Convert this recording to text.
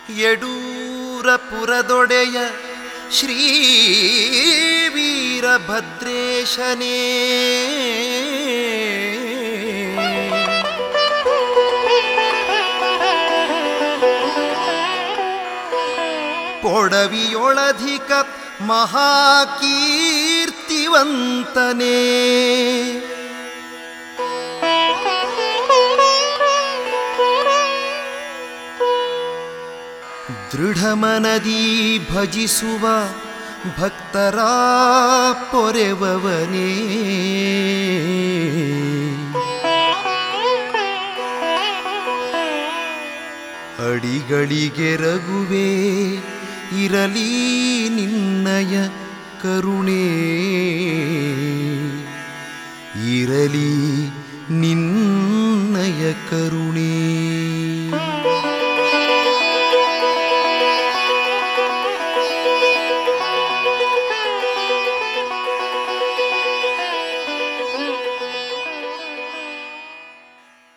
ಯಡೂರಪುರದೊಡೆಯ ಶ್ರೀ ವೀರಭದ್ರೇಶನೇ ಪೊಡವಿಯೊಳಧಿಕ ಮಹಾಕೀರ್ತಿವಂತನೇ ದೃಢಮನದಿ ಭಜಿಸುವ ಭಕ್ತರ ಪೊರೆವವನೇ ಅಡಿಗಳಿಗೆ ರಘುವೆ ಇರಲಿ ನಿನ್ನಯ ಕರುಣೆ ಇರಲಿ ನಿನ್ನಯ ಕರುಣೆ